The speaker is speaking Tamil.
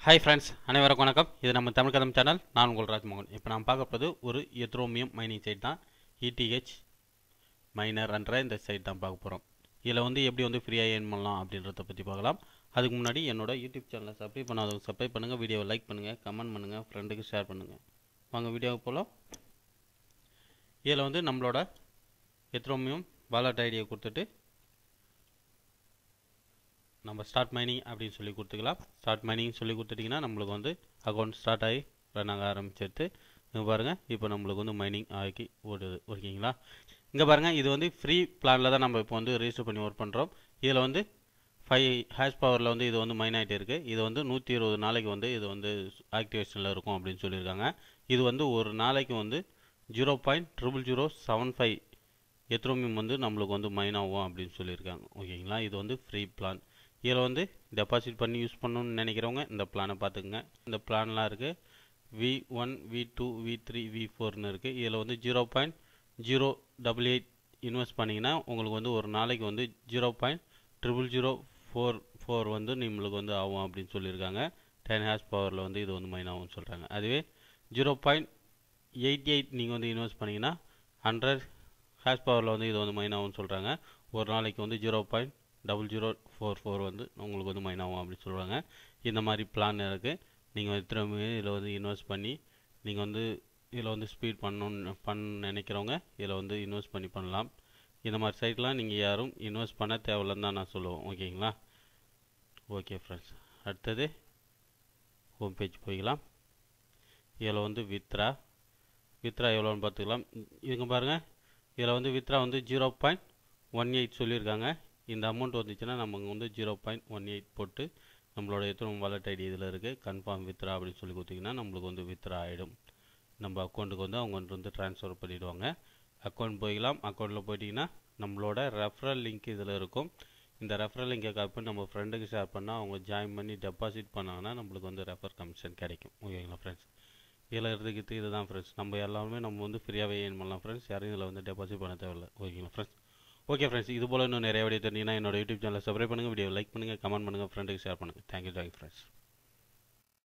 ஹாய் ஃப்ரெண்ட்ஸ் அனைவருக்கும் வணக்கம் இது நம்ம தமிழ் கதம் சேனல் நான் உங்கள் ராஜ்மோகன் இப்போ நான் பார்க்க போகிறது ஒரு எத்ரோமியம் மைனிங் சைட் தான் இடிஹெச் மைனர் என்ற இந்த சைட் தான் பார்க்க போகிறோம் இதில் வந்து எப்படி வந்து ஃப்ரீயாக ஏர்ன் பண்ணலாம் அப்படின்றத பற்றி பார்க்கலாம் அதுக்கு முன்னாடி என்னோட யூடியூப் சேனலை சப்ஸ்கிரைப் பண்ணாதவங்க சப்ஸ்கிரைப் பண்ணுங்கள் வீடியோவை லைக் பண்ணுங்கள் கமெண்ட் பண்ணுங்கள் ஃப்ரெண்டுக்கு ஷேர் பண்ணுங்கள் வாங்க வீடியோவுக்கு போகலாம் இதில் வந்து நம்மளோட எத்ரோமியம் வாலெட் ஐடியை கொடுத்துட்டு நம்ம ஸ்டார்ட் மைனிங் அப்படின்னு சொல்லி கொடுத்துக்கலாம் ஸ்டார்ட் மைனிங் சொல்லி கொடுத்துட்டிங்கன்னா நம்மளுக்கு வந்து அக்கௌண்ட் ஸ்டார்ட் ஆகி ரன் ஆக ஆரம்பிச்சிருது இங்கே பாருங்கள் இப்போ நம்மளுக்கு வந்து மைனிங் ஆகி ஓடுது ஓகேங்களா இங்கே பாருங்கள் இது வந்து ஃப்ரீ பிளானில் தான் நம்ம இப்போ வந்து ரெஜிஸ்டர் பண்ணி ஒர்க் பண்ணுறோம் இதில் வந்து ஃபைவ் ஹேஷ் பவரில் வந்து இது வந்து மைன் ஆகிட்டு இருக்குது இது வந்து நூற்றி இருபது நாளைக்கு வந்து இது வந்து ஆக்டிவேஷனில் இருக்கும் அப்படின்னு சொல்லியிருக்காங்க இது வந்து ஒரு நாளைக்கு வந்து zero point triple zero seven five எத்ரோமியம் வந்து நம்மளுக்கு வந்து மைன் ஆகும் அப்படின்னு சொல்லியிருக்காங்க ஓகேங்களா இது வந்து ஃப்ரீ பிளான் இதில் வந்து டெபாசிட் பண்ணி யூஸ் பண்ணணும்னு நினைக்கிறவங்க இந்த பிளானை பார்த்துக்குங்க இந்த பிளான்லாம் இருக்குது V one V two V three V ஃபோர்னு இருக்குது இதில் வந்து zero point zero double eight invest பண்ணிங்கன்னா உங்களுக்கு வந்து ஒரு நாளைக்கு வந்து zero point triple zero four four வந்து நம்மளுக்கு வந்து ஆகும் அப்படின்னு சொல்லியிருக்காங்க டென் ஹேர்ஸ் பவரில் வந்து இது வந்து மைன் ஆகும்னு சொல்கிறாங்க அதுவே ஜீரோ பாயிண்ட் எயிட் எயிட் நீங்கள் வந்து இன்வெஸ்ட் பண்ணிங்கன்னா ஹண்ட்ரட் ஹேஷ் பவரில் வந்து இது வந்து மைன் ஆகும்னு சொல்கிறாங்க ஒரு நாளைக்கு வந்து zero point double zero four four வந்து உங்களுக்கு வந்து மைன் ஆகும் அப்படின்னு சொல்கிறாங்க இந்த மாதிரி பிளான் இருக்குது நீங்கள் திரும்ப இதில் வந்து இன்வெஸ்ட் பண்ணி நீங்கள் வந்து இதில் வந்து ஸ்பீட் பண்ணணும்னு பண்ண நினைக்கிறவங்க இதில் வந்து இன்வெஸ்ட் பண்ணி பண்ணலாம் இந்த மாதிரி சைட்லாம் நீங்கள் யாரும் இன்வெஸ்ட் பண்ண தேவையில்லைன்னு தான் நான் சொல்லுவேன் ஓகேங்களா ஓகே ஃப்ரெண்ட்ஸ் அடுத்தது ஹோம் பேஜ் போய்க்கலாம் இதில் வந்து வித்ரா வித்ரா எவ்வளோன்னு பார்த்துக்கலாம் இதுங்க பாருங்கள் இதில் வந்து வித்ரா வந்து ஜீரோ பாயிண்ட் ஒன் எயிட் சொல்லியிருக்காங்க இந்த அமௌண்ட் வந்துச்சுன்னா நம்ம வந்து ஜீரோ பாயிண்ட் ஒன் எயிட் போட்டு நம்மளோட எத்தனை வாலெட் ஐடி இதில் இருக்குது கன்ஃபார்ம் வித்ரா அப்படின்னு சொல்லி கொடுத்தீங்கன்னா நம்மளுக்கு வந்து வித்ரா ஆகிடும் நம்ம அக்கௌண்ட்டுக்கு வந்து அவங்க வந்து ட்ரான்ஸ்ஃபர் பண்ணிவிடுவாங்க அக்கௌண்ட் போய்க்கலாம் அக்கௌண்ட்டில் போயிட்டிங்கன்னா நம்மளோட ரெஃபரல் லிங்க் இதில் இருக்கும் இந்த ரெஃபரல் லிங்கை காப்பி பண்ணி நம்ம ஃப்ரெண்டுக்கு ஷேர் பண்ணால் அவங்க ஜாயின் பண்ணி டெபாசிட் பண்ணாங்கன்னா நம்மளுக்கு வந்து ரெஃபர் கமிஷன் கிடைக்கும் ஓகேங்களா ஃப்ரெண்ட்ஸ் இதில் இருக்கிறதுக்கு இதுதான் ஃப்ரெண்ட்ஸ் நம்ம எல்லாருமே நம்ம வந்து ஃப்ரீயாகவே ஏன் பண்ணலாம் ஃப்ரெண்ட்ஸ் யாரும் இதில் வந்து டெபாசிட் பண்ண தேவையில்லை ஓகேங்களா ஃப்ரெண்ட்ஸ் ஓகே ஃப்ரெண்ட்ஸ் இது போல் இன்னும் நிறைய வீடியோ தெரிஞ்சிங்கன்னா என்னோட யூடியூப் சேனலை சப்ஸ்கிரைப் பண்ணுங்கள் வீடியோ லைக் பண்ணுங்கள் கமெண்ட் பண்ணுங்கள் ஃப்ரெண்டுக்கு ஷேர் பண்ணுங்கள் தேங்க்யூ தேங்க்யூ ஃப்ரெண்ட்ஸ்